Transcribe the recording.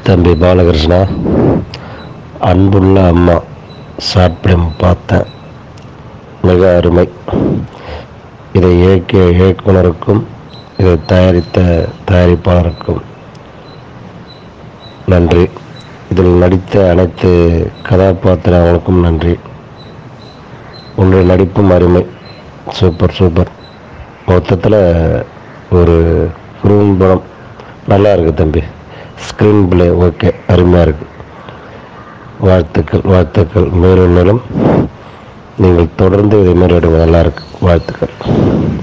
தம்பி பாலகிருஷ்ணா அன்புள்ள அம்மா ஷார்ட் ஃபிலிம் பார்த்தேன் மிக அருமை இதை இயக்கிய இயக்குனருக்கும் இதை தயாரித்த தயாரிப்பாளருக்கும் நன்றி இதில் நடித்த அனைத்து கதாபாத்திரங்களுக்கும் நன்றி உங்களுடைய நடிப்பும் அருமை சூப்பர் சூப்பர் மொத்தத்தில் ஒரு குறும்படம் நல்லா இருக்கு தம்பி ஸ்க்ரீன் பிளே ஓகே அருமையாக இருக்கு வாழ்த்துக்கள் வாழ்த்துக்கள் மேலும் மேலும் நீங்கள் தொடர்ந்து இதை மாதிரி எடுங்க நல்லா இருக்கு வாழ்த்துக்கள்